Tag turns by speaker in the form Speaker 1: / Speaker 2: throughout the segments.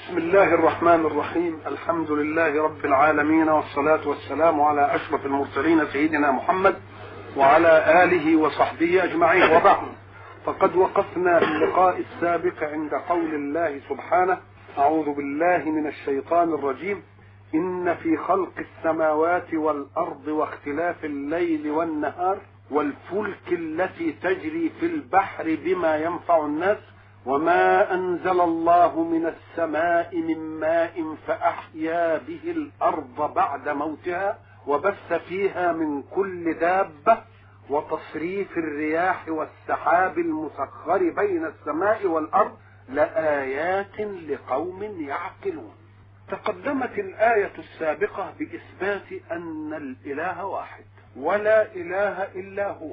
Speaker 1: بسم الله الرحمن الرحيم الحمد لله رب العالمين والصلاة والسلام على أشرف المرسلين سيدنا محمد وعلى آله وصحبه أجمعين وبعد فقد وقفنا في اللقاء السابق عند قول الله سبحانه أعوذ بالله من الشيطان الرجيم إن في خلق السماوات والأرض واختلاف الليل والنهار والفلك التي تجري في البحر بما ينفع الناس وما أنزل الله من السماء من ماء فأحيا به الأرض بعد موتها وبث فيها من كل دابة وتصريف الرياح والسحاب المسخر بين السماء والأرض لآيات لقوم يعقلون تقدمت الآية السابقة بإثبات أن الإله واحد ولا إله إلا هو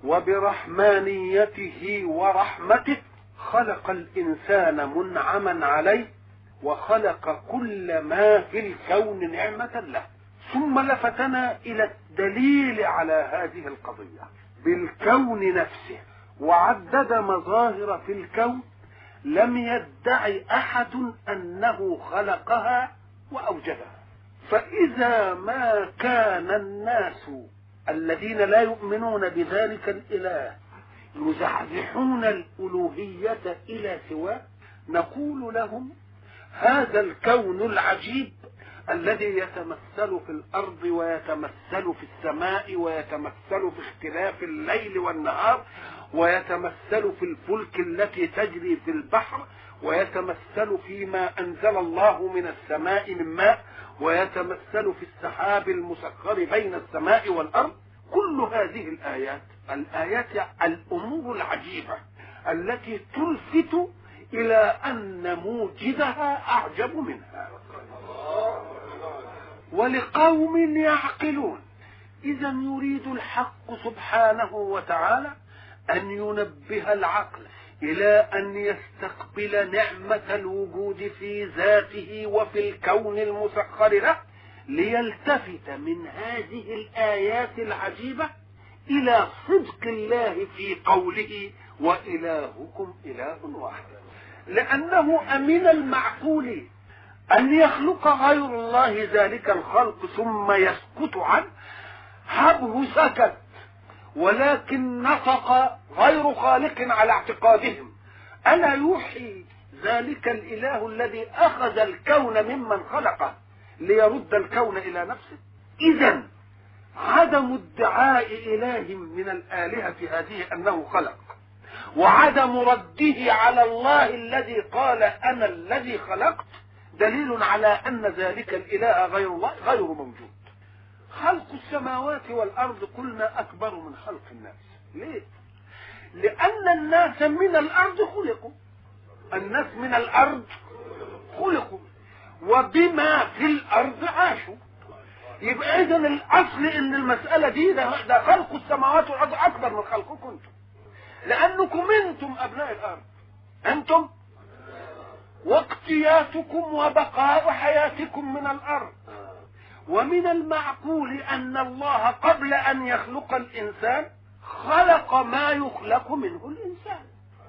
Speaker 1: وبرحمانيته ورحمته خلق الإنسان منعما عليه وخلق كل ما في الكون نعمة له ثم لفتنا إلى الدليل على هذه القضية بالكون نفسه وعدد مظاهر في الكون لم يدعي أحد أنه خلقها وأوجدها فإذا ما كان الناس الذين لا يؤمنون بذلك الإله يزحزحون الألوهية إلى سواه نقول لهم هذا الكون العجيب الذي يتمثل في الأرض ويتمثل في السماء ويتمثل في اختلاف الليل والنهار ويتمثل في الفلك التي تجري في البحر ويتمثل فيما أنزل الله من السماء من ماء ويتمثل في السحاب المسخر بين السماء والأرض كل هذه الآيات الآيات الأمور العجيبة التي تلفت إلى أن موجدها أعجب منها ولقوم يعقلون إذا يريد الحق سبحانه وتعالى أن ينبه العقل إلى أن يستقبل نعمة الوجود في ذاته وفي الكون المسخر له ليلتفت من هذه الآيات العجيبة إلى صدق الله في قوله وإلهكم إله واحد لأنه أمن المعقول أن يخلق غير الله ذلك الخلق ثم يسكت عنه هبه سكت ولكن نطق غير خالق على اعتقادهم ألا يوحي ذلك الإله الذي أخذ الكون ممن خلقه ليرد الكون إلى نفسه إذا عدم ادعاء إله من الآلهة هذه أنه خلق وعدم رده على الله الذي قال أنا الذي خلقت دليل على أن ذلك الإله غير الله غير موجود خلق السماوات والأرض قلنا أكبر من خلق الناس ليه؟ لأن الناس من الأرض خلقوا الناس من الأرض خلقوا وبما في الأرض عاشوا يبقى إذا الأصل إن المسألة دي ده, ده خلق السماوات والأرض أكبر من خلقكم أنتم لأنكم أنتم أبناء الأرض أنتم واقتياتكم وبقاء حياتكم من الأرض ومن المعقول أن الله قبل أن يخلق الإنسان خلق ما يخلق منه الإنسان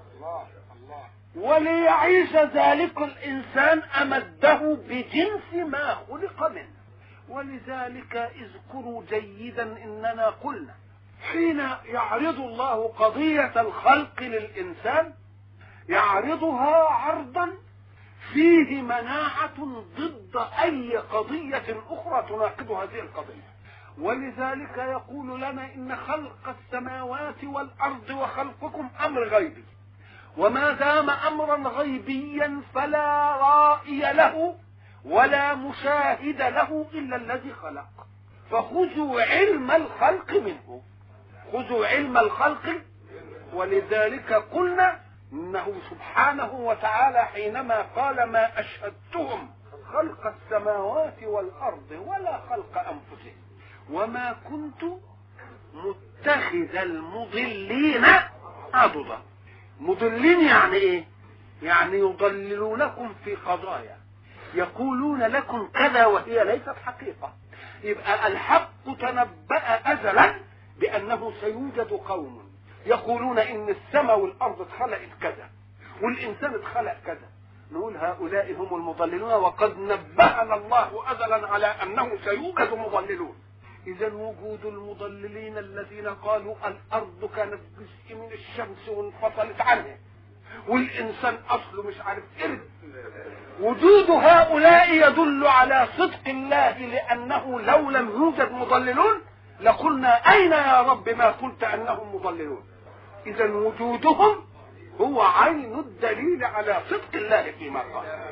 Speaker 1: وليعيش ذلك الإنسان أمده بجنس ما خلق منه ولذلك اذكروا جيدا إننا قلنا حين يعرض الله قضية الخلق للإنسان يعرضها عرضا فيه مناعة ضد أي قضية أخرى تناقض هذه القضية ولذلك يقول لنا إن خلق السماوات والأرض وخلقكم أمر غيبي وما دام أمرا غيبيا فلا رائي له ولا مشاهد له إلا الذي خلق فخذوا علم الخلق منه خذوا علم الخلق ولذلك قلنا انه سبحانه وتعالى حينما قال ما اشهدتهم خلق السماوات والارض ولا خلق انفسهم وما كنت متخذ المضلين عضدا مضلين يعني ايه يعني يضللونكم في قضايا يقولون لكم كذا وهي ليست حقيقه يبقى الحق تنبأ ازلا بانه سيوجد قوم يقولون ان السماء والارض اتخلقت كذا والانسان اتخلق كذا نقول هؤلاء هم المضللون وقد نبهنا الله أزلا على أنه سيوجد مضللون إذا وجود المضللين الذين قالوا الأرض كانت جزء من الشمس وانفصلت عنها والإنسان أصله مش عارف إيه وجود هؤلاء يدل على صدق الله لأنه لو لم يوجد مضللون لقلنا أين يا رب ما قلت أنهم مضللون إذا وجودهم هو عين الدليل على صدق الله فيما قال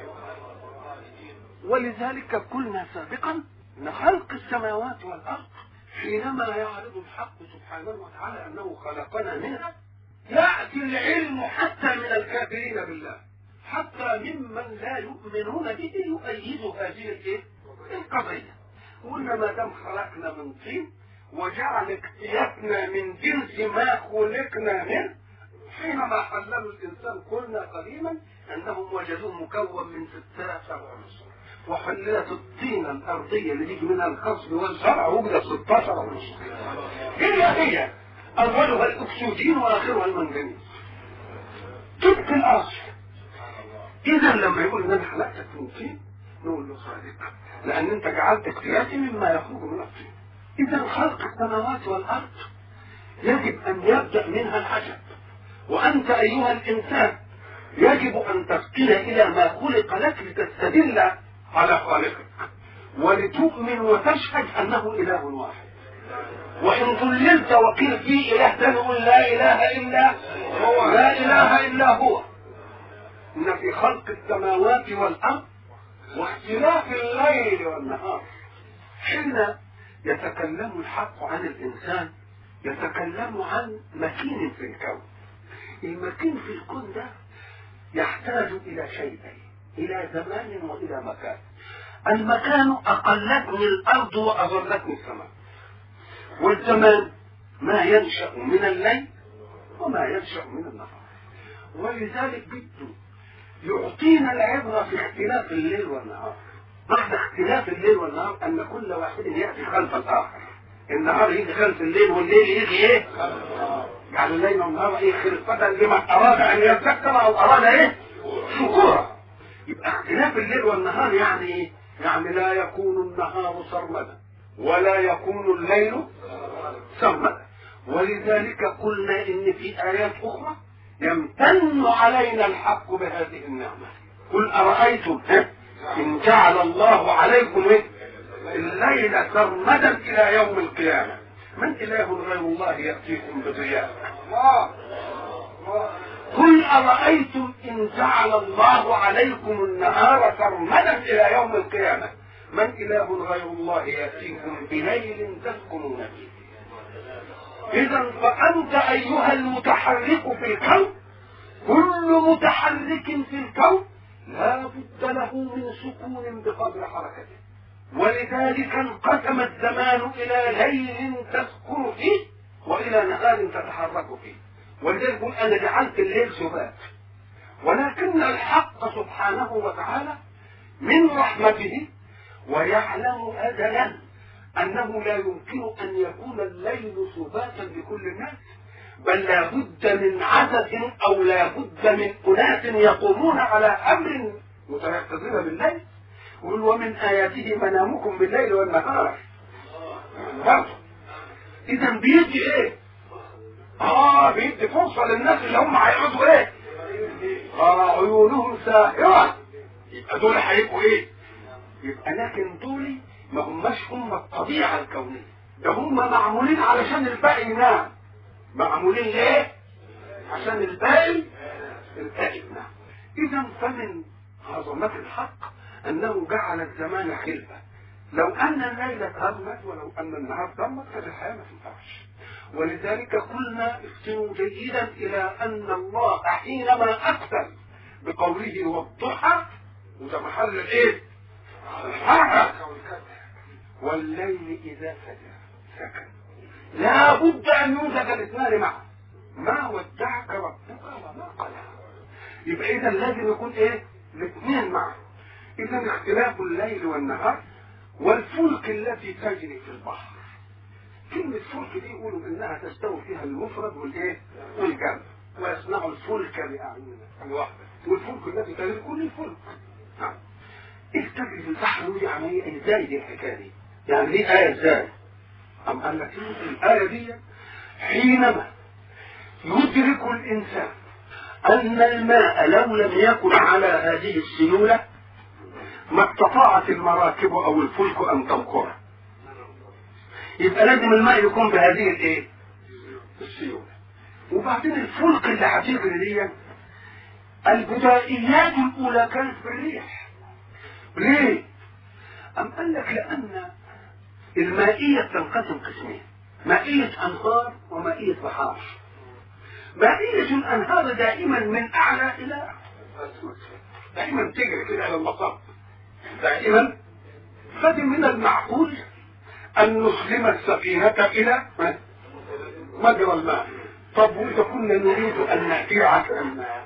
Speaker 1: ولذلك قلنا سابقا ان خلق السماوات والارض حينما يعرض الحق سبحانه وتعالى انه خلقنا منها ياتي العلم حتى من الكافرين بالله حتى ممن لا يؤمنون به يؤيد هذه الايه؟ القضيه قلنا ما دام خلقنا من طين وجعل اكتيافنا من جنس ما خلقنا منه حينما حللوا الانسان قلنا قديما انهم وجدوه مكون من 16 عنصر وحللت الطينة الأرضية اللي تيجي منها الخصب والزرع وجدت 16 عنصر هي هي أولها الأكسجين وآخرها المنجنيز طبق الأصل إذا لما يقول إن أنا خلقتك من طين نقول له صادق لأن أنت جعلت اختياري مما يخرج من الطين إذا خلق السماوات والأرض يجب أن يبدأ منها العجب وأنت أيها الإنسان يجب أن تفقد إلى ما خلق لك لتستدل على خالقك ولتؤمن وتشهد أنه إله واحد وإن ضللت وقيل في إله تقول لا إله إلا هو لا إله إلا هو إن في خلق السماوات والأرض واختلاف الليل والنهار حين يتكلم الحق عن الإنسان يتكلم عن مكين في الكون المكين في الكون ده يحتاج إلى شيئين إلى زمان وإلى مكان المكان أقلتني الأرض وأظلتني السماء والزمان ما ينشأ من الليل وما ينشأ من النهار ولذلك بده يعطينا العبرة في اختلاف الليل والنهار بعد اختلاف الليل والنهار أن كل واحد يأتي خلف الآخر النهار يجي خلف الليل والليل يجي ايه؟ يعني الليل والنهار ايه خلفة لمن أراد أن يذكر أو أراد ايه؟ شكورا يبقى اختلاف الليل والنهار يعني ايه؟ يعني لا يكون النهار سرمدا ولا يكون الليل سرمدا ولذلك قلنا ان في ايات اخرى يمتن علينا الحق بهذه النعمه قل ارايتم ان جعل الله عليكم إيه؟ الليل سرمدا الى يوم القيامه من اله غير الله ياتيكم بضياء قل أرأيتم إن جعل الله عليكم النهار سرمدا إلى يوم القيامة من إله غير الله يأتيكم بليل تسكنون فيه إذا فأنت أيها المتحرك في الكون كل متحرك في الكون لا بد له من سكون بقدر حركته ولذلك انقسم الزمان إلى ليل تسكن فيه وإلى نهار تتحرك فيه ولذلك يقول انا جعلت الليل سبات ولكن الحق سبحانه وتعالى من رحمته ويعلم ازلا انه لا يمكن ان يكون الليل سباتا لكل الناس بل لا بد من عدد او لا بد من اناس يقومون على امر متيقظين بالليل يقول ومن اياته منامكم بالليل والنهار اذا بيدي ايه اه بيدي فرصة للناس اللي هم هيقعدوا ايه اه عيونهم ساهرة يبقى دول هيبقوا ايه يبقى لكن دول ما هماش هم الطبيعة الكونية ده هم معمولين علشان الباقي ينام معمولين ليه عشان الباقي الباقي ينام اذا فمن عظمة الحق انه جعل الزمان خلفة لو ان الليلة تمت ولو ان النهار تمت كانت الحياة ما تنفعش ولذلك قلنا افتنوا جيدا الى ان الله حينما اقسم بقوله والضحى وده محل الايه؟ الحركه والليل اذا سجى سكن لا بد ان يوجد الاثنان معا ما ودعك ربك وما قلى يبقى اذا لازم يكون ايه؟ الاثنين معا اذا اختلاف الليل والنهار والفلك التي تجري في البحر كلمة فلك دي يقولوا انها تستوي فيها المفرد والايه؟ والجمع ويصنع الفلك بأعيننا الواحدة والفلك التي تجري كل الفلك نعم ايه تجري في البحر ودي يعني ايه ازاي دي الحكايه دي؟ يعني دي آية ازاي؟ أم قال لك الآية دي حينما يدرك الإنسان أن الماء لو لم يكن على هذه السيولة ما استطاعت المراكب أو الفلك أن تنقره يبقى لازم الماء يكون بهذه الايه؟ السيولة وبعدين الفلك اللي هتجري دي البدائيات الأولى كانت بالريح ليه؟ أم قال لك لأن المائية تنقسم قسمين مائية أنهار ومائية بحار مائية الأنهار دائما من أعلى إلى أسفل دائما تجري كده إلى المصب دائما فدي من المعقول أن نسلم السفينة إلى مجرى الماء طب وإذا كنا نريد أن نأتي عشر الماء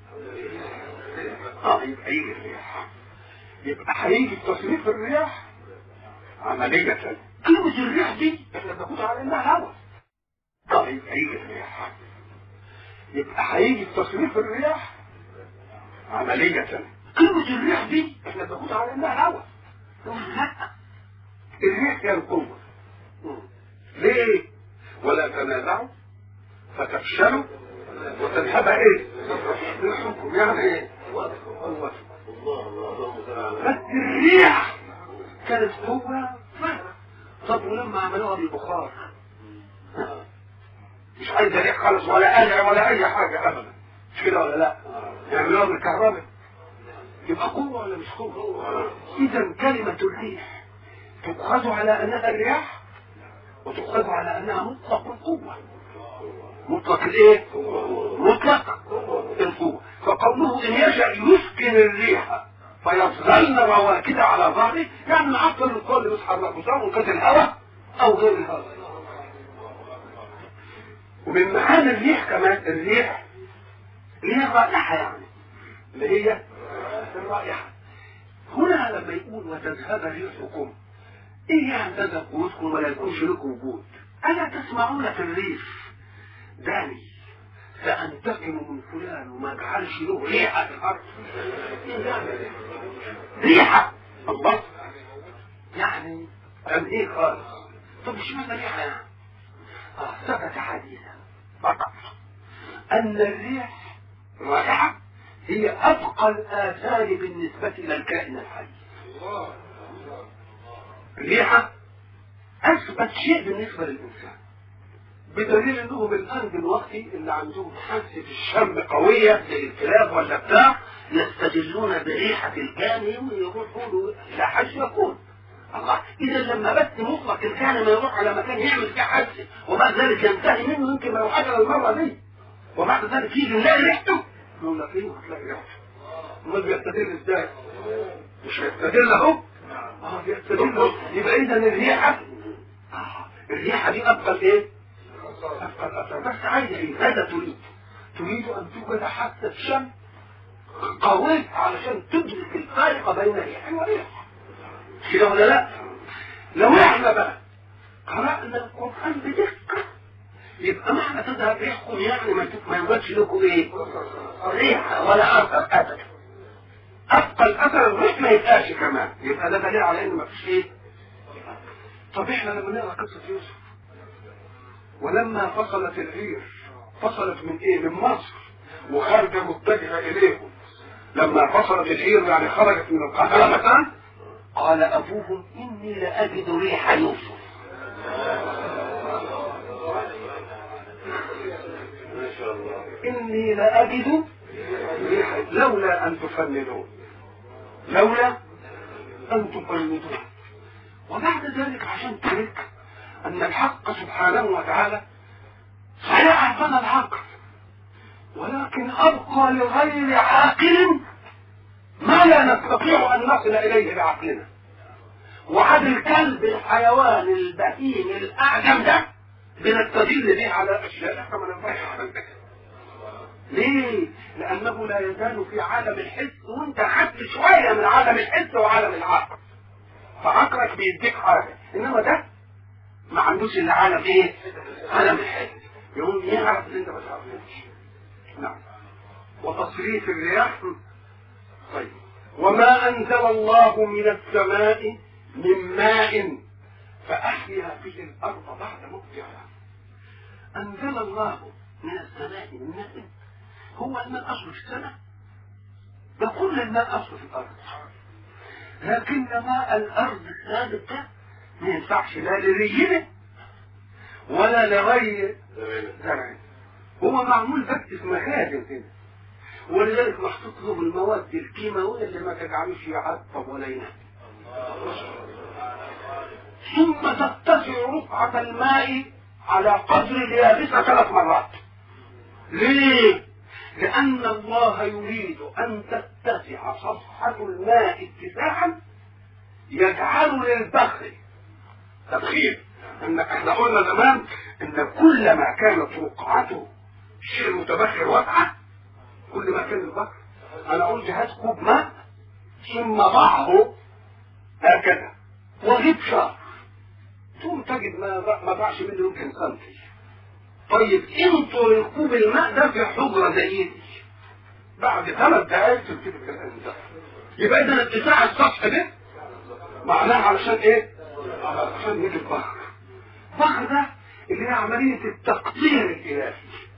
Speaker 1: اه يبقى يجي الرياح يبقى هيجي تصريف الرياح عملية كلمة الريح دي احنا بناخدها على انها هواء اه يبقى يجي الرياح يبقى هيجي تصريف الرياح عملية كلمة الريح دي احنا بناخدها على انها هواء لا الريح هي القوة ليه؟ ولا تنازعوا فتفشلوا وتذهب ايه؟ ريحكم يعني ايه؟ بس الريح كانت قوة طب ولما عملوها بالبخار مش عايزة ريح خالص ولا قلع ولا أي حاجة أبدا مش كده ولا لا؟ يعملوها بالكهرباء يبقى قوة ولا مش قوة؟ إذا كلمة الريح تؤخذ على أنها الرياح وتؤخذ على أنها مطلق القوة مطلق الايه؟ مطلق القوة فقوله إن يشأ يسكن الريح فيظلن رواكد على ظهره يعني معطل القوة اللي بيتحركوا سواء كانت الهواء أو غير الهواء ومن معاني الريح كمان الريح ليها رائحة يعني اللي هي الرائحة هنا لما يقول وتذهب ريحكم ايه يعني تذهب قوتكم ولا يكونش لكم وجود الا تسمعون في الريف داني سأنتقم من فلان وما اجعلش له ريحة في الأرض ريحة الله يعني تنهيه خالص طب مش معنى ريحة يعني آه ثبت حديثا فقط أن الريح رائحة هي أبقى الآثار بالنسبة إلى الكائن الحي الريحة أثبت شيء بالنسبة للإنسان بدليل انهم الان دلوقتي اللي عندهم حاسه الشم قويه زي الكلاب ولا بتاع يستدلون بريحه الجاني ويروحوا له لا حاجه يكون الله اذا لما بس مطلق الجاني ما يروح على مكان يعمل فيه حادثه وبعد ذلك ينتهي منه يمكن ما يروحش على المره دي وبعد ذلك يجي نلاقي ريحته نقول لك ايه هتلاقي ريحته امال بيستدل ازاي؟ مش هيستدل اهو اه بيستدل يبقى اذا الريحه آه. الريحه دي ابقى الايه؟ بس عايز ايه ماذا تريد تريد ان توجد حاسة شم قوية علشان تدرك الفارق بين ريح وريح كده ولا لا لو احنا بقى قرأنا القرآن بدقة يبقى معنى تذهب ريحكم يعني ما ما يوجدش لكم ايه ريحة ولا اثر ابدا ابقى الاثر الريح ما يبقاش كمان يبقى ده دليل على ان ما فيش ايه طب احنا لما نقرا قصه يوسف ولما فصلت العير فصلت من ايه من مصر وخارجه متجهه اليهم لما فصلت العير يعني خرجت من القاهره مثلا قال ابوهم اني لاجد ريح يوسف اني لاجد ريح لولا ان تفندون لولا ان تفندون وبعد ذلك عشان ترك أن الحق سبحانه وتعالى صحيح أعطانا العقل ولكن أبقى لغير عاقل ما لا نستطيع أن نصل إليه بعقلنا وعد الكلب الحيوان البهيم الأعجم ده بنستدل به على أشياء احنا ما ننفعش ليه؟ لأنه لا يزال في عالم الحس وأنت عدت شوية من عالم الحس وعالم العقل فعقلك بيديك حاجة إنما ده ما عندوش الا عالم ايه؟ عالم الحس يقوم يعرف اللي انت ما تعرفوش نعم وتصريف الرياح طيب وما أنزل الله من السماء من ماء فأحيا به الأرض بعد موتها أنزل الله من السماء من ماء هو الماء أصل في السماء ده كل الماء أصل في الأرض لكن ماء الأرض الثابت ده ما ينفعش لا لرينا ولا لغير زرع هو معمول بس في مخازن كده ولذلك محطوط له المواد الكيماويه اللي ما تجعلوش يعطب ولا ينام ثم تتسع رفعة الماء على قدر اليابسة ثلاث مرات ليه؟ لأن الله يريد أن تتسع صفحة الماء اتساعا يجعل للبخر تبخير ان احنا قلنا زمان ان كلما كانت رقعته شيء متبخر واسعه كل ما كان البخر انا قلت هات كوب ماء ثم ضعه هكذا وغيب شهر ثم تجد ما ما ضاعش منه يمكن سنتي طيب انطر الكوب الماء ده في حجره زي دي بعد ثلاث دقائق تبتدي الانزال يبقى اذا اتساع السطح ده معناها علشان ايه؟ عشان يجي البحر البحر ده اللي هي عملية التقطير الإلهي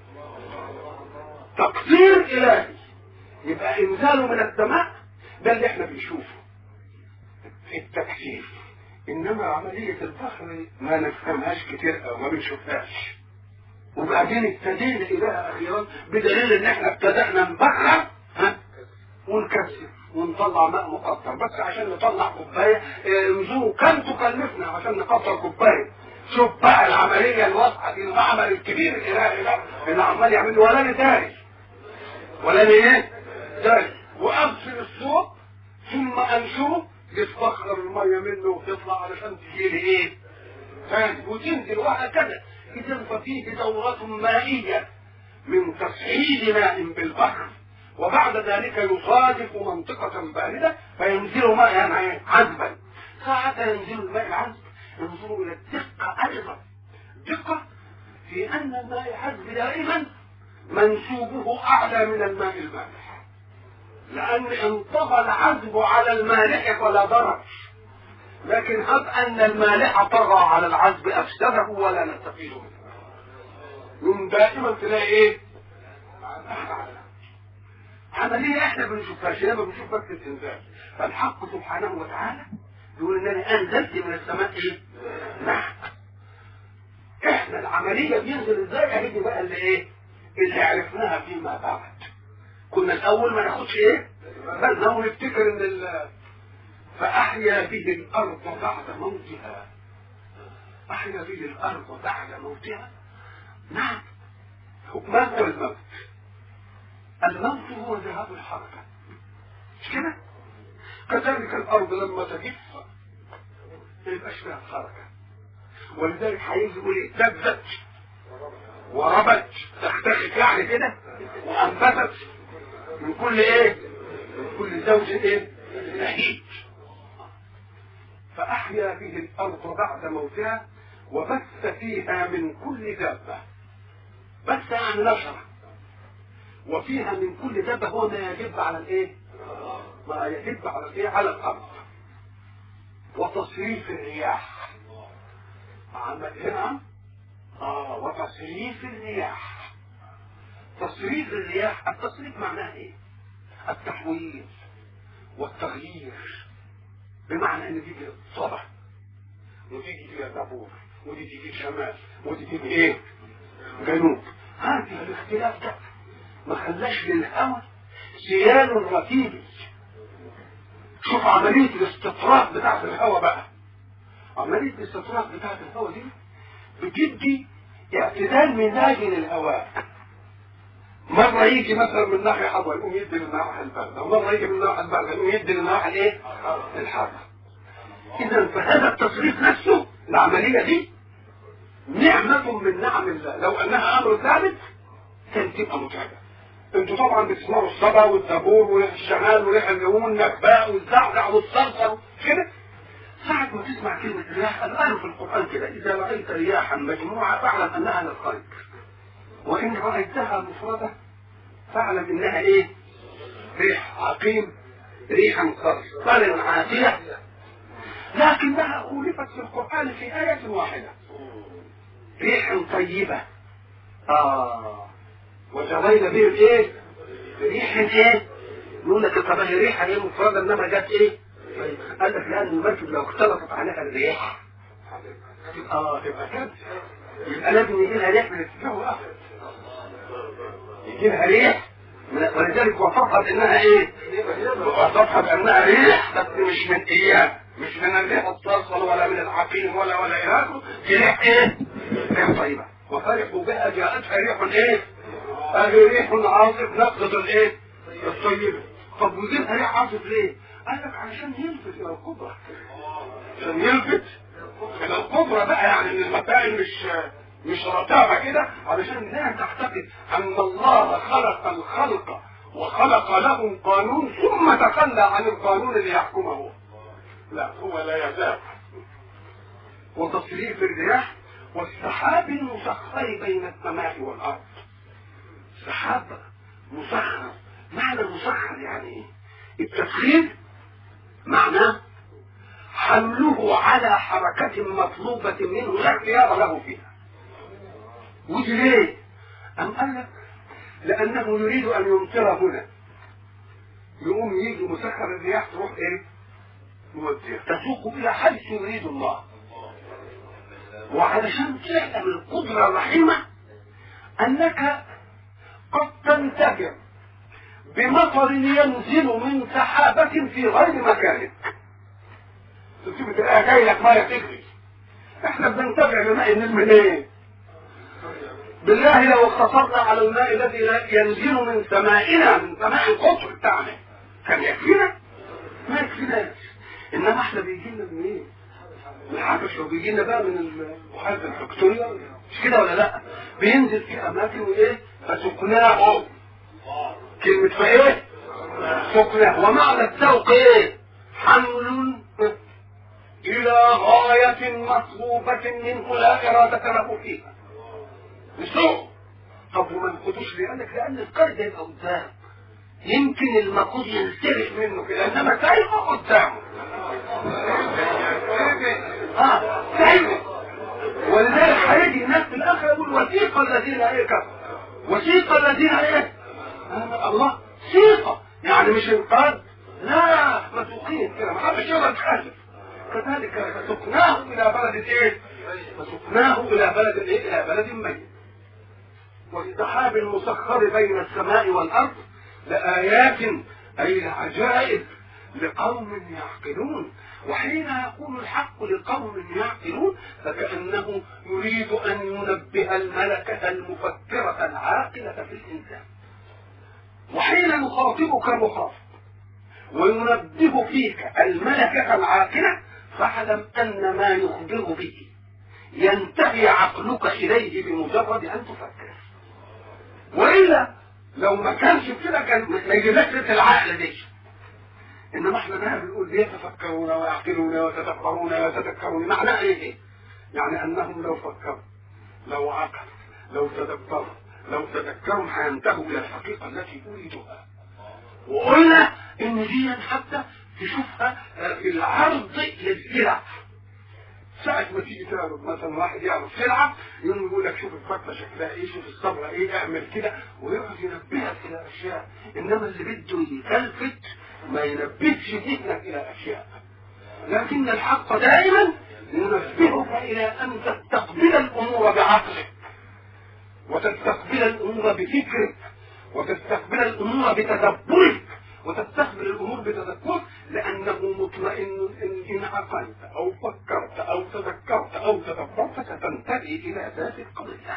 Speaker 1: تقطير إلهي يبقى إنزاله من السماء ده اللي احنا بنشوفه التكثيف إنما عملية البحر ما نفهمهاش كتير أو ما بنشوفهاش وبعدين ابتدينا إليها أخيرا بدليل إن احنا ابتدأنا نبخر ها ونكثف ونطلع ماء مقطر بس عشان نطلع كوبايه انظروا كم تكلفنا عشان نقطر كوبايه شوف بقى العمليه الواضحه دي المعمل الكبير الالهي ده اللي عمال يعمل ولا نتاري ولا ايه؟ داري وابصر الصوت ثم انشره يتبخر الميه منه وتطلع علشان تجيلي ايه؟ ثاني وتنزل وهكذا اذا ففيه دورات مائيه من تصعيد ماء بالبحر وبعد ذلك يصادف منطقة باردة فينزل ماء يعني عذبا ساعة ينزل الماء العذب انظروا إلى الدقة أيضا دقة في أن الماء العذب دائما منسوبه أعلى من الماء المالح لأن ان طغى العذب على المالح فلا ضرر لكن هب أن المالح طغى على العذب أفسده ولا نستفيد منه يوم دائما تلاقي إيه؟ عملية احنا بنشوفهاش لما بنشوف بس الانزال فالحق سبحانه وتعالى يقول ان انا انزلت من السماء ايه؟ نعم احنا العملية بينزل ازاي اهي بقى اللي ايه؟ اللي عرفناها فيما بعد كنا الاول ما ناخدش ايه؟ بالنا ونفتكر ان ال فاحيا به الارض بعد موتها احيا به الارض بعد موتها نعم ما هو الموت؟ الموت هو ذهاب الحركة مش كده؟ كذلك الأرض لما تجف ما يبقاش فيها حركة ولذلك هيجي يقول ايه دبت وربت تختخت يعني كده وأنبتت من كل ايه؟ من كل زوج ايه؟ نهيج فأحيا به الأرض بعد موتها وبث فيها من كل دابة بث يعني نشره وفيها من كل دابة هو ما يجب على الايه؟ ما يجب على الايه؟ على الارض. وتصريف الرياح. عمل هنا اه وتصريف الرياح. تصريف الرياح، التصريف معناه ايه؟ التحويل والتغيير بمعنى ان تيجي صبا وتيجي فيها دبور ودي تيجي شمال ودي تيجي ايه؟ جنوب هذه الاختلاف ده ما خلاش للهوى سيال رتيبي شوف عملية الاستطراق بتاعت الهوى بقى عملية الاستطراق بتاعت الهوى دي بتدي اعتدال مزاجي للهواء مرة يجي مثلا من ناحية حضر يقوم يدي للناحية الباردة ومرة يجي من الناحية الباردة يقوم يدي للناحية الايه؟ الحارة إذا فهذا التصريف نفسه العملية دي نعمة من نعم الله لو أنها أمر ثابت كانت تبقى متعبة انتوا طبعا بتسمعوا الصبا والدبور والشمال وريح اليوم والنباء والزعزع والصرصر كده ساعة ما تسمع كلمة رياح الآن في القرآن كده إذا رأيت رياحا مجموعة فاعلم أنها للخير وإن رأيتها مفردة فاعلم انها ايه ريح عقيم ريحا صرصر عاتية لكنها أولفت في القرآن في آية واحدة ريح طيبة آه وجرينا به الايه؟ ريح ايه؟ يقول لك طب هي ريحة ايه مفردة انما جت ايه؟ قال لك لأن المركب لو اختلطت عليها الريح تبقى اه تبقى كده يبقى لازم يجي لها ريح من الجو اخر يجي لها ريح ولذلك وصفها بانها ايه؟ وصفها بانها ريح بس مش من اياه مش من الريح الصلصل ولا من العقيم ولا ولا الى اخره دي ريح ايه؟ ريح طيبه وفرحوا بها جاءتها ريح ايه؟ قالوا ريح عاصف نقضة الايه؟ الطيبه طب ويجيبها ريح عاصف ليه؟ قال لك علشان يلفت الى القدره عشان يلفت الى القدره بقى يعني ان المسائل مش مش رتابة كده علشان الناس تعتقد ان الله خلق الخلق وخلق لهم قانون ثم تخلى عن القانون اللي يحكمه لا هو لا يزال وتصريف الرياح والسحاب المسخر بين السماء والارض سحاب مسخر معنى مسخر يعني ايه التسخير معناه حمله على حركة مطلوبة منه لا اختيار له فيها ودي ليه؟ أم قال لك لأنه يريد أن يمطر هنا يقوم يجي مسخر الرياح تروح إيه؟ موديها تسوق إلى حيث يريد الله وعلشان تعلم القدرة الرحيمة أنك قد تنتفع بمطر ينزل من سحابة في غير مكانك تشوف تلاقيها جاي لك ميه تجري احنا بننتفع بماء النيل من ايه؟ بالله لو اقتصرنا على الماء الذي ينزل من سمائنا من سماء القطر بتاعنا كان يكفينا؟ ما يكفيناش انما احنا بيجي لنا من ايه؟ من الحبش وبيجي لنا بقى من المحاذ الفكتوريا مش كده ولا لا؟ بينزل في اماكن وايه؟ فسقناه كلمة فايه؟ سقناه ومعنى السوق ايه؟ حمل إلى غاية مطلوبة منه لا إرادة له فيها بسوء طب وما ناخدوش ليه؟ قال لك لأن القرد يبقى قدام يمكن المقود ينسرق منه كده إنما سايبه قدامه اه سايبه ولذلك هيجي الناس في الآخر يقول وثيق الذين إيه كفروا وثيق الذين إيه؟ آه الله ثيقة يعني مش انقاذ لا مسوقين كده ما حدش يقدر يتخلف كذلك فسقناه الى بلد ايه فسقناه الى بلد ايه الى بلد ميت والسحاب المسخر بين السماء والارض لآيات اي لعجائب لقوم يعقلون وحين يقول الحق لقوم يعقلون فكأنه يريد أن ينبه الملكة المفكرة العاقلة في الإنسان وحين يخاطبك مخاطب وينبه فيك الملكة العاقلة فاعلم أن ما يخبر به ينتهي عقلك إليه بمجرد أن تفكر وإلا لو ما كانش كده كان ما يجيبلكش العقل دي إنما احنا بقى بنقول يتفكرون ويعقلون ويتدبرون ويتذكرون معناه إيه؟ يعني أنهم لو فكروا لو عقلوا لو تدبروا لو تذكروا هينتهوا إلى الحقيقة التي أريدها وقلنا ان دي حتى تشوفها في العرض للسلع ساعة ما تيجي تعرض مثلا واحد يعرض سلعة يقوم يقول لك شوف الفتلة شكلها ايه شوف الصبغة ايه اعمل كده ويقعد ينبهك الى اشياء انما اللي بده يلفت ما ينبهش ذهنك الى اشياء لكن الحق دائما ينبهك الى ان تستقبل الامور بعقلك وتستقبل الامور بفكرك وتستقبل الامور بتدبرك وتستقبل الامور بتذكر لانه مطمئن ان ان عقلت او فكرت او تذكرت او تدبرت ستنتهي الى ذات القضيه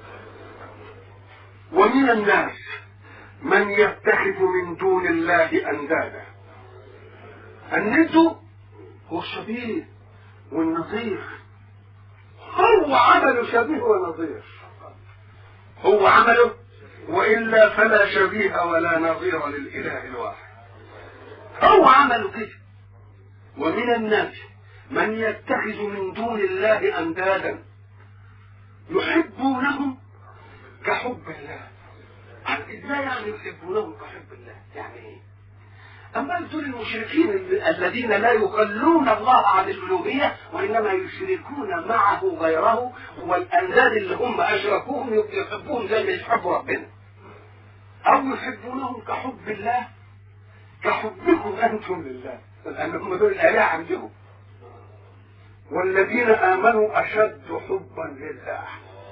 Speaker 1: ومن الناس من يتخذ من دون الله اندادا الند هو الشبيه والنظير هو عمل شبيه ونظير هو عمله والا فلا شبيه ولا نظير للاله الواحد هو عمل كده ومن الناس من يتخذ من دون الله اندادا يحبونهم كحب الله ازاي يعني يحبونهم كحب الله يعني ايه أما دول المشركين الذين لا يخلون الله عن الألوهية وإنما يشركون معه غيره والأنداد اللي هم أشركوهم يحبوهم زي ما يحبوا ربنا أو يحبونهم كحب الله كحبكم أنتم لله لأن هم دول الآلهة عندهم والذين آمنوا أشد حبا لله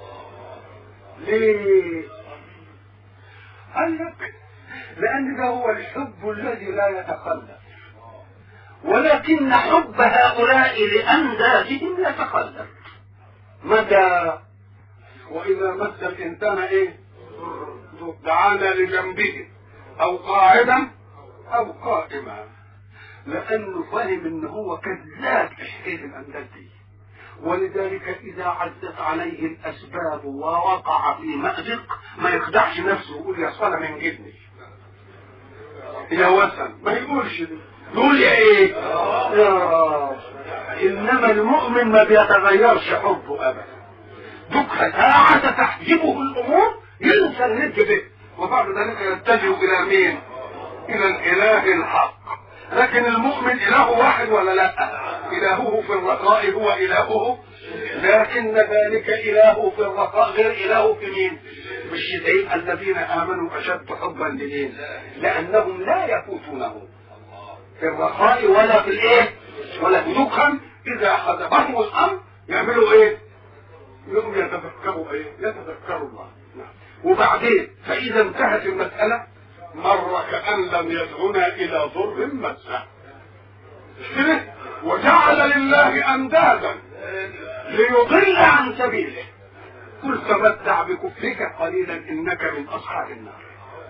Speaker 1: ليه؟ قال لك لأن ده هو الحب الذي لا يتخلف ولكن حب هؤلاء لأندادهم يتخلف متى وإذا مس الإنسان إيه دعانا لجنبه أو قاعدا أو قائما لأنه فاهم إن هو كذاب في حكاية الأنداد دي ولذلك إذا عزت عليه الأسباب ووقع في مأزق ما يخدعش نفسه ويقول يا صلاة من جبني يا وثن ما يقولش يقول يا ايه يا رب انما المؤمن ما بيتغيرش حبه ابدا دك ساعة تحجبه الامور ينسى الند به وبعد ذلك يتجه الى مين الى الاله الحق لكن المؤمن اله واحد ولا لا الهه في الرخاء هو الهه لكن ذلك الهه في الرخاء غير الهه في مين مش زي الذين امنوا اشد حبا لمين لانهم لا يفوتونه في الرخاء ولا في الايه ولا في دكهم اذا خذبهم الامر يعملوا ايه يقوم يتذكروا ايه يتذكروا الله وبعدين فاذا انتهت المساله مر كان لم يدعنا الى ضر مسه كده وجعل لله اندادا ليضل عن سبيله قل تمتع بكفرك قليلا انك من اصحاب النار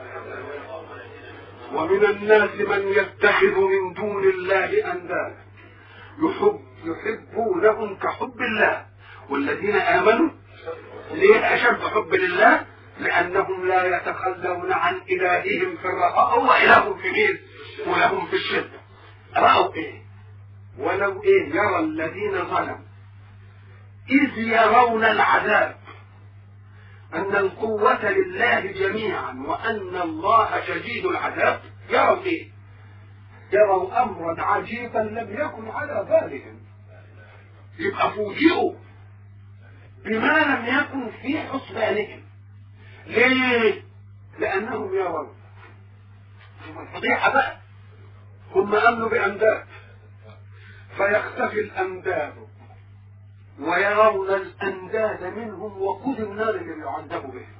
Speaker 1: ومن الناس من يتخذ من دون الله اندادا يحب يحبونهم كحب الله والذين امنوا ليه اشد حب لله لانهم لا يتخلون عن الههم في الرخاء هو اله في مين ولهم في الشده راوا ايه ولو ايه يرى الذين ظلموا اذ يرون العذاب ان القوة لله جميعا وان الله شديد العذاب يروا ايه يروا امرا عجيبا لم يكن على بالهم يبقى فوجئوا بما لم يكن في حسبانهم ليه لانهم يرون الفضيحه بقى هم امنوا بانداد فيختفي الانداد ويرون الانداد منهم وقود النار اللي بيعذبوا به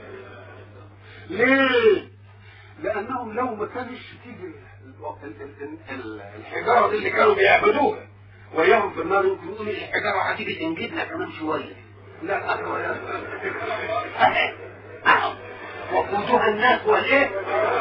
Speaker 1: ليه لانهم لو ما كانش تيجي الحجاره دي اللي كانوا بيعبدوها وياهم في النار يمكن يقولوا الحجاره هتيجي تنجدنا كمان شويه لا وقودها الناس والايه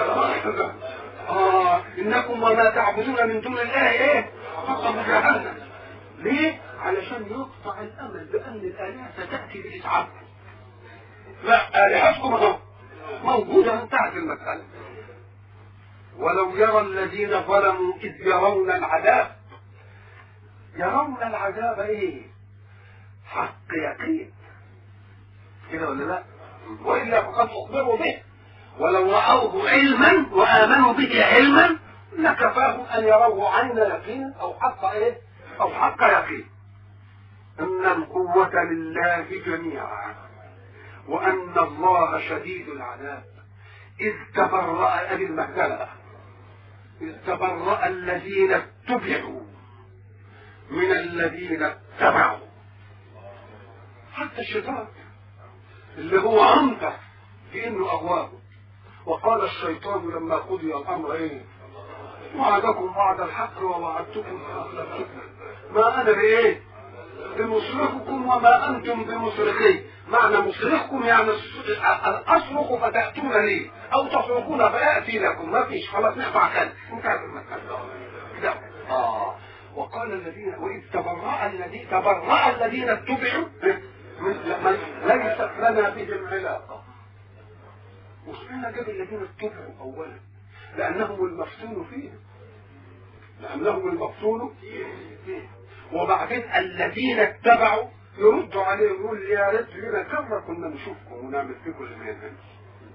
Speaker 1: اه انكم وما تعبدون من دون الله ايه حطب جهنم ليه علشان يقطع الامل بان الالهه ستاتي باسعافكم لا الهتكم اهو موجوده انتهت المساله ولو يرى الذين ظلموا اذ يرون العذاب يرون العذاب ايه حق يقين كده ولا لا والا فقد اخبروا به ولو راوه علما وامنوا به علما لكفاهم ان يروه عين يقين او حق ايه او حق يقين ان القوة لله جميعا وان الله شديد العذاب اذ تبرأ ابي المهزلة اذ تبرأ الذين اتبعوا من الذين اتبعوا حتى الشيطان اللي هو عنده في انه اغواه وقال الشيطان لما قضي الامر ايه وعدكم وعد الحق ووعدتكم ما انا بايه بمصرخكم وما انتم بمصرخي معنى مصرخكم يعني اصرخ فتاتون لي او تصرخون فياتي لكم ما فيش خلاص نقطع كلام انتهت المساله كده اه وقال الذين واذ تبرأ الذين تبرأ الذين اتبعوا من ليست لنا بهم علاقه وسبحان جاب الذين اتبعوا اولا لانهم المفتون فيهم لانهم المفتون فيهم وبعدين الذين اتبعوا يردوا عليه يقول يا ريت لنا كره كنا نشوفكم ونعمل فيكم اللي ما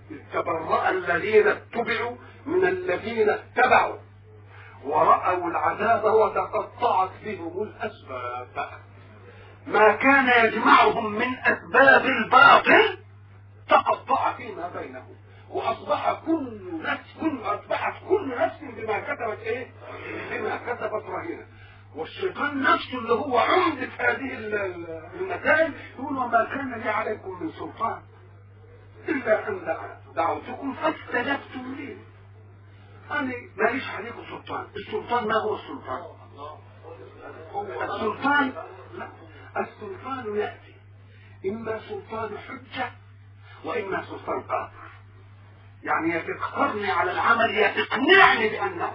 Speaker 1: تبرأ الذين اتبعوا من الذين اتبعوا ورأوا العذاب وتقطعت بهم الأسباب ما كان يجمعهم من أسباب الباطل تقطع فيما بينهم وأصبح كل نفس كل أصبحت كل نفس بما كتبت إيه؟ بما كتبت رهينة والشيطان نفسه اللي هو عمدة هذه المسائل يقول وما كان لي عليكم من سلطان إلا أن دعوتكم فاستجبتم لي أنا ماليش عليكم سلطان السلطان ما هو السلطان السلطان لا السلطان يأتي إما سلطان حجة وإما سلطان قاهر يعني يا تقهرني على العمل يا تقنعني بأنه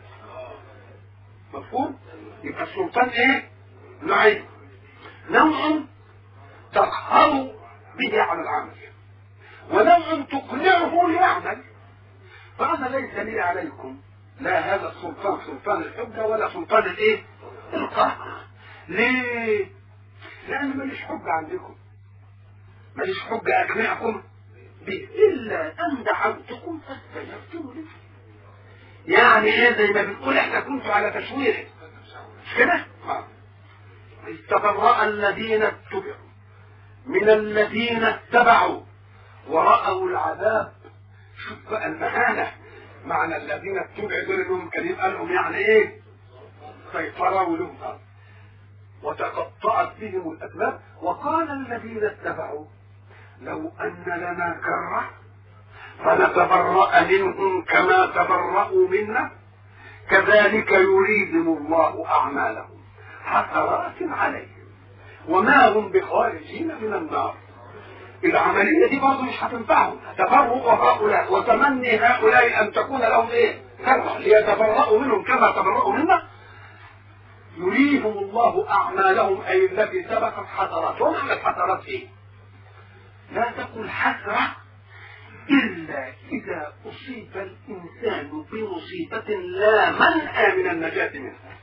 Speaker 1: مفهوم؟ يبقى السلطان ايه؟ نوعين نوع تقهر به على العمل ونوع تقنعه ليعمل فأنا ليس لي عليكم لا هذا السلطان سلطان الحجة ولا سلطان الايه؟ القهر ليه؟ لأن ماليش حجة عندكم ماليش حجة أقنعكم به إلا أن دعوتكم فاستجبتم لي يعني ايه زي ما بنقول احنا كنتوا على تشويره مش كده؟ استبرأ الذين اتبعوا من الذين اتبعوا ورأوا العذاب شوف بقى المهانة معنى الذين اتبعوا دول انهم كان يبقى لهم يعني ايه؟ سيطرة ولهم وتقطعت بهم الأسباب وقال الذين اتبعوا لو أن لنا كرة فنتبرأ منهم كما تبرأوا منا كذلك يريهم الله أعمالهم حسرات عليهم وما هم بخارجين من النار العملية دي برضه مش هتنفعهم تبرؤ هؤلاء وتمني هؤلاء أن تكون لهم إيه؟ كرة ليتبرأوا منهم كما تبرأوا منا يريهم الله أعمالهم أي التي سبقت حسرات ومعنى الحسرات إيه؟ لا تقل حسرة إلا إذا أصيب الإنسان بمصيبة لا منأى من النجاة منها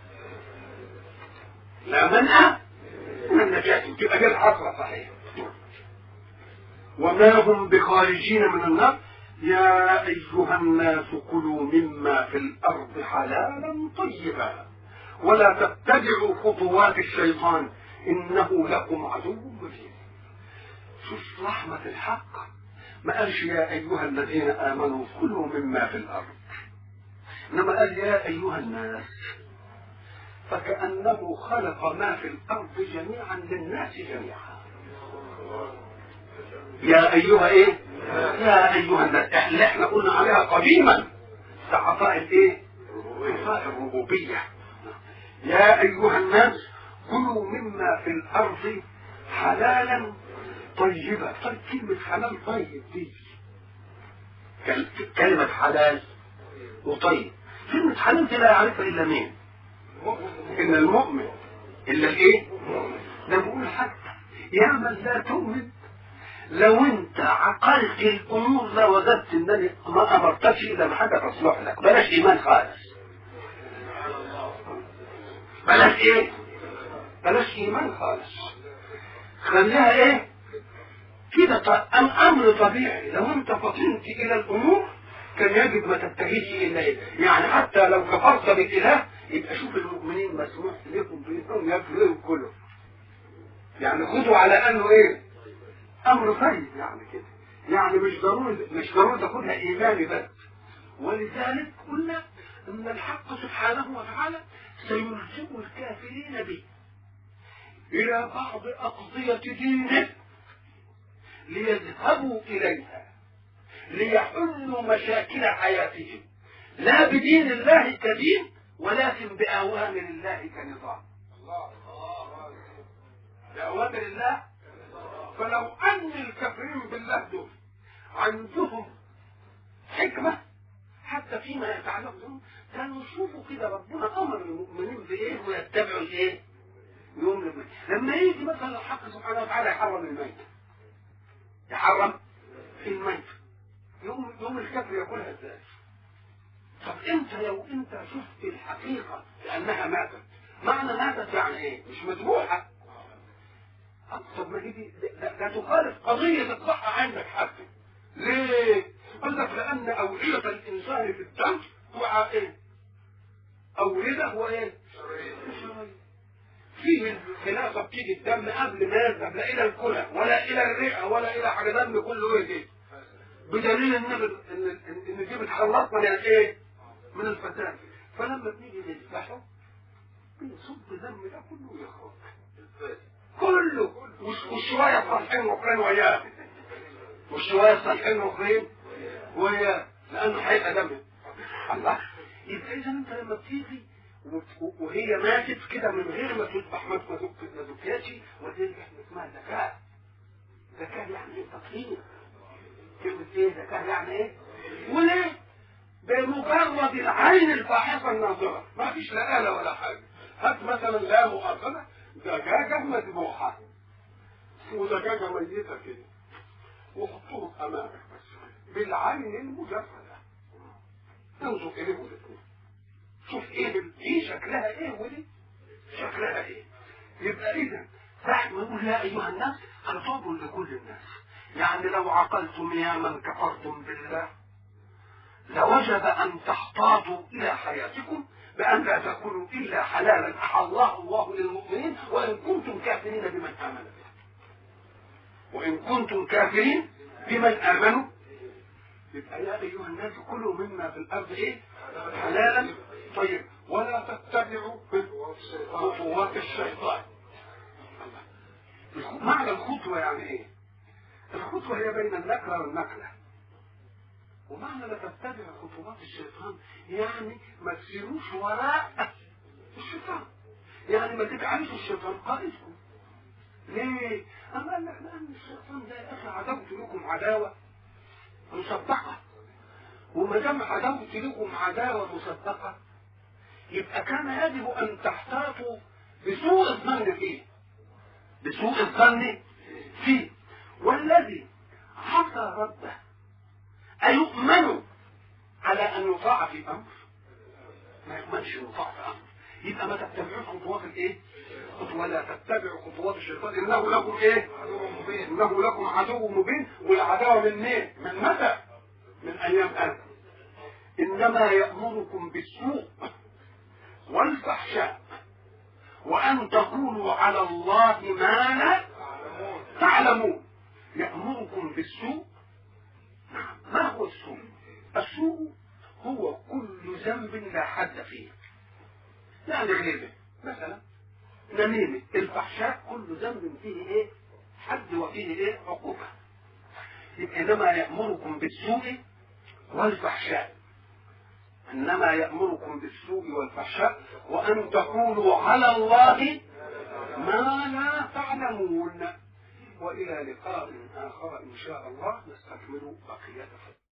Speaker 1: لا منأى من النجاة تبقى دي الحسرة صحيح وما هم بخارجين من النار يا أيها الناس كلوا مما في الأرض حلالا طيبا ولا تتبعوا خطوات الشيطان إنه لكم عدو مبين شوف رحمة الحق ما قالش يا أيها الذين آمنوا كلوا مما في الأرض إنما قال يا أيها الناس فكأنه خلق ما في الأرض جميعا للناس جميعا يا أيها إيه يا أيها الناس اللي احنا قلنا عليها قديما عطاء الإيه عطاء الربوبية يا أيها الناس كلوا مما في الأرض حلالا طيبة طيب كلمة حلال طيب دي كلمة حلال وطيب كلمة حلال دي لا يعرفها إلا مين إلا المؤمن إلا الإيه ده بقول حتى يا من لا تؤمن لو انت عقلت الامور لوجدت انني ما امرتكش الا بحاجه تصلح لك بلاش ايمان خالص بلاش ايه بلاش ايمان خالص خليها ايه كده امر طبيعي لو انت فطنت الى الامور كان يجب ما تتجهش الا ايه يعني حتى لو كفرت بالاله يبقى شوف المؤمنين مسموح لكم بانهم يكفروا كله يعني خذوا على انه ايه امر طيب يعني كده يعني مش ضروري مش ضروري تاخدها ايماني بس ولذلك قلنا ان الحق سبحانه وتعالى سيلزم الكافرين به الى بعض اقضيه دينه ليذهبوا اليها ليحلوا مشاكل حياتهم لا بدين الله كدين ولكن باوامر الله كنظام باوامر الله فلو ان الكافرين بالله دول عندهم حكمه حتى فيما يتعلقون كانوا يشوفوا كده ربنا امر المؤمنين بايه ويتبعوا الايه؟ يوم لما لما يجي مثلا الحق سبحانه وتعالى يحرم الميت يحرم الميت يوم يوم الكافر ياكلها ازاي؟ طب انت لو انت شفت الحقيقه لانها ماتت معنى ماتت يعني ايه؟ مش مذبوحه طب ما دي لا تخالف قضيه الصحه عندك حتى ليه؟ قال لك لأن أوعية الإنسان في الدم وعاء إيه؟ أوردة وإيه؟ فيه الخلافة بتيجي الدم قبل ما يذهب لا إلى الكلى ولا إلى الرئة ولا إلى حاجة دم كله إيه كده بدليل إن إن إن دي بتخلصنا من الإيه؟ من الفتاة فلما بنيجي نذبحه بيصب الدم ده كله يخرج كله والشوية صالحين وأخرين وياه والشوية صالحين وأخرين وياه لأنه هيبقى دم الله يبقى إذا أنت لما بتيجي وهي ماتت كده من غير ما تذبح ما تذبحش وتذبح اسمها ذكاء ذكاء يعني ايه تطهير كلمة ايه ذكاء يعني ايه وليه بمجرد العين الفاحصة الناظرة ما فيش لا آلة ولا حاجة هات مثلا لا مؤاخذة دجاجة مذبوحة ودجاجة ميتة كده وحطهم أمامك بس بالعين المجردة انظر إليهم الاثنين شوف ايه دي شكلها ايه ودي شكلها ايه يبقى اذا بعد ما يقول يا ايها الناس خطاب لكل الناس يعني لو عقلتم يا من كفرتم بالله لوجب ان تحتاطوا الى حياتكم بان لا تاكلوا الا حلالا احله الله للمؤمنين وان كنتم كافرين بمن امن به وان كنتم كافرين بمن امنوا يبقى يا ايها الناس كلوا مما في الارض ايه حلالا طيب ولا تتبعوا خطوات الشيطان معنى الخطوة يعني ايه الخطوة هي بين النكرة والنكلة ومعنى لا تتبع خطوات الشيطان يعني ما تسيروش وراء الشيطان يعني ما تجعلش الشيطان قائدكم ليه؟ أما قال لك لأن الشيطان ده يا أخي عداوته لكم عداوة مسبقة وما دام عداوت لكم عداوة مسبقة يبقى كان يجب أن تحتاطوا بسوء الظن فيه بسوء الظن فيه والذي عصى ربه أيؤمن على أن يطاع في أمر ما يؤمنش يطاع في أمر يبقى ما تتبعوش خطوات الايه؟ ولا تتبعوا خطوات الشيطان انه لكم ايه؟ انه لكم عدو مبين والعداوه من ايه؟ من متى؟ من ايام ادم انما يامركم بالسوء والفحشاء وان تقولوا على الله ما لا تعلمون يامركم بالسوء ما هو السوء السوء هو كل ذنب لا حد فيه يعني غيبه مثلا نميمه الفحشاء كل ذنب فيه ايه حد وفيه ايه عقوبه انما يامركم بالسوء والفحشاء انما يامركم بالسوء والفحشاء وان تقولوا على الله ما لا تعلمون والى لقاء اخر ان شاء الله نستكمل بقيه